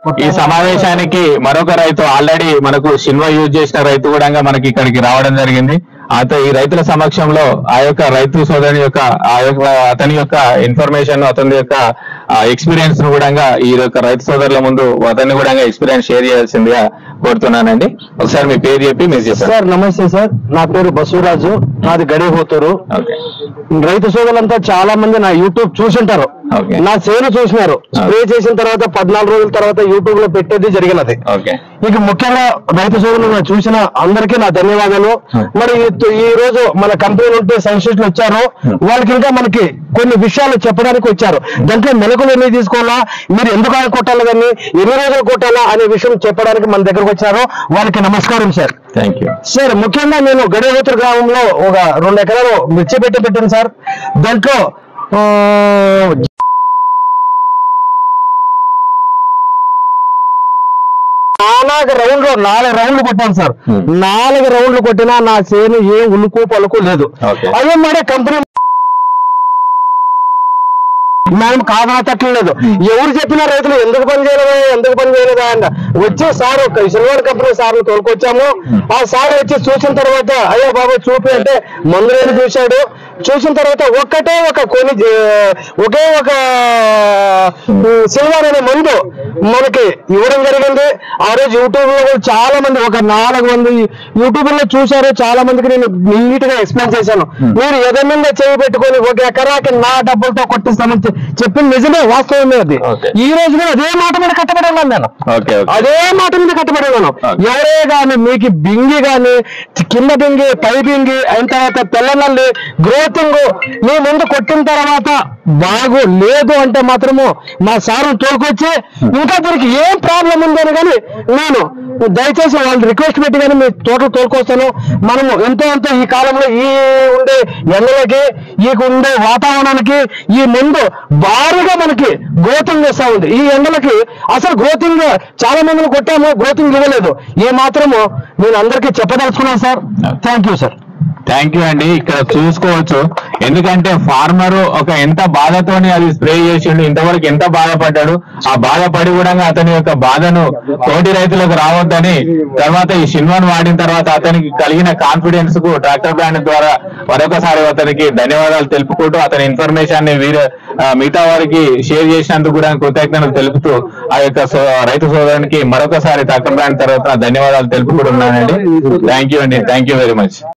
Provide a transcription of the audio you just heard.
ఈ సమావేశానికి మరొక రైతు ఆల్రెడీ మనకు సినిమా యూజ్ చేసిన రైతు కూడా మనకి ఇక్కడికి రావడం జరిగింది అత ఈ రైతుల సమక్షంలో ఆ యొక్క రైతు సోదరుని యొక్క ఆ యొక్క అతని యొక్క ఇన్ఫర్మేషన్ అతని యొక్క ఎక్స్పీరియన్స్ ను కూడా ఈ యొక్క రైతు సోదరుల ముందు అతన్ని కూడా ఎక్స్పీరియన్స్ షేర్ చేయాల్సిందిగా కోరుతున్నానండి ఒకసారి మీ పేరు చెప్పి మీరు చెప్పండి సార్ నమస్తే సార్ నా పేరు బసవరాజు నాది గడిపోతారు ఓకే రైతు సోదరులంతా చాలా మంది నా యూట్యూబ్ చూసుంటారు ఓకే. నా సేను చూసినారు స్ప్రే చేసిన తర్వాత పద్నాలుగు రోజుల తర్వాత యూట్యూబ్ లో పెట్టేది జరిగినది ఓకే ఇక ముఖ్యంగా రైతు సోదరులు నా చూసిన అందరికీ నా ధన్యవాదాలు మరి ఈ- ఈ రోజు మన కంపెనీ నుండి సైంటిస్టులు వచ్చారు వాళ్ళకి ఇంకా మనకి కొన్ని విషయాలు చెప్పడానికి వచ్చారు దాంట్లో మెలకులు ఎన్ని తీసుకోవాలా మీరు ఎందుకు ఆయన కొట్టాలి దాన్ని ఎన్ని రోజులు కొట్టాలా అనే విషయం చెప్పడానికి మన దగ్గరకు వచ్చారు వాళ్ళకి నమస్కారం సార్ థ్యాంక్ యూ సార్ ముఖ్యంగా నేను గడియవతూరు గ్రామంలో ఒక రెండు ఎకరాలు మిర్చి పెట్టి పెట్టాను సార్ దాంట్లో ఆ, నాలుగు రౌండ్లు నాలుగు రౌండ్లు కొట్టాను సార్ Hmm. నాలుగు రౌండ్లు కొట్టినా నా చేను ఏ ఉలుకు పలుకు లేదు Okay. అయ్యో మరి కంపెనీ మనం కాదనట్లేదు ఎవరు చెప్పినా రైతులు ఎందుకు పని చేయలేదా ఎందుకు పని చేయలేదా అంట వచ్చే సార్ సిల్వర్ కంపెనీ సార్లు తోలుకొచ్చాము ఆ సార్ వచ్చి చూసిన తర్వాత అయ్యో బాబు చూపి అంటే మందులేని చూశాడు చూసిన తర్వాత ఒక్కటే ఒక కొని ఒకే ఒక సిల్వర్ అనే మందు మనకి ఇవ్వడం జరిగింది ఆ రోజు యూట్యూబ్ లో కూడా చాలా మంది ఒక నాలుగు మంది యూట్యూబ్ లో చూశారు చాలా మందికి నేను నీట్ గా ఎక్స్ప్లెయిన్ చేశాను మీరు ఎదమింద చేయి పెట్టుకొని ఒక ఎకరాకి నా డబ్బులతో కొట్టిస్తామని చె- చెప్పింది నిజమే వాస్తవమే అది Okay. ఈ రోజు కూడా అదే మాట మీద కట్టబడి ఉన్నాను నేను ఓకే ఓకే అదే మాట మీద కట్టబడి ఉన్నాను Okay. ఎవరే గాని మీకు బింగి గాని కింద బింగి పై బింగి అయిన తర్వాత తెల్ల నల్లి గ్రోతింగ్ మీ ముందు కొట్టిన తర్వాత బాగు లేదు అంటే మాత్రము మా సారు తోలుకొచ్చి ఇంకా దీనికి ఏం ప్రాబ్లం ఉందని కానీ నేను దయచేసి వాళ్ళు రిక్వెస్ట్ పెట్టి కానీ మీ తోటలు తోలుకొస్తాను మనము ఎంతో ఎంతో ఈ కాలంలో ఈ ఉండే ఎండలకి ఈ ఉండే వాతావరణానికి ఈ ముందు భారీగా మనకి గ్రోతింగ్ చేస్తా ఉంది ఈ ఎండలకి అసలు గ్రోతింగ్ చాలా మందిని కొట్టాము గ్రోతింగ్ ఇవ్వలేదు ఏ మాత్రము నేను అందరికీ చెప్పదలుచుకున్నాను sir thank you sir thank you అండి ఇక్కడ చూసుకోవచ్చు ఎందుకంటే ఫార్మర్ ఒక ఎంత బాధతోని అది స్ప్రే చేసిండు ఇంతవరకు ఎంత బాధపడ్డాడు ఆ బాధపడి కూడా అతని యొక్క బాధను తోటి రైతులకు రావద్దని తర్వాత ఈ సినిమాను వాడిన తర్వాత అతనికి కలిగిన కాన్ఫిడెన్స్ కు ట్రాక్టర్ బ్రాండ్ ద్వారా మరొకసారి అతనికి ధన్యవాదాలు తెలుపుకుంటూ అతని ఇన్ఫర్మేషన్ ని వీరు ఆ, మిగతా వారికి షేర్ చేసినందుకు కూడా కృతజ్ఞతలు తెలుపుతూ ఆ యొక్క సో- రైతు సోదరునికి మరొకసారి ట్రాక్టర్ బ్రాండ్ తర్వాత ధన్యవాదాలు తెలుపుకుంటున్నానండి థ్యాంక్ యూ అండి థ్యాంక్ యూ వెరీ మచ్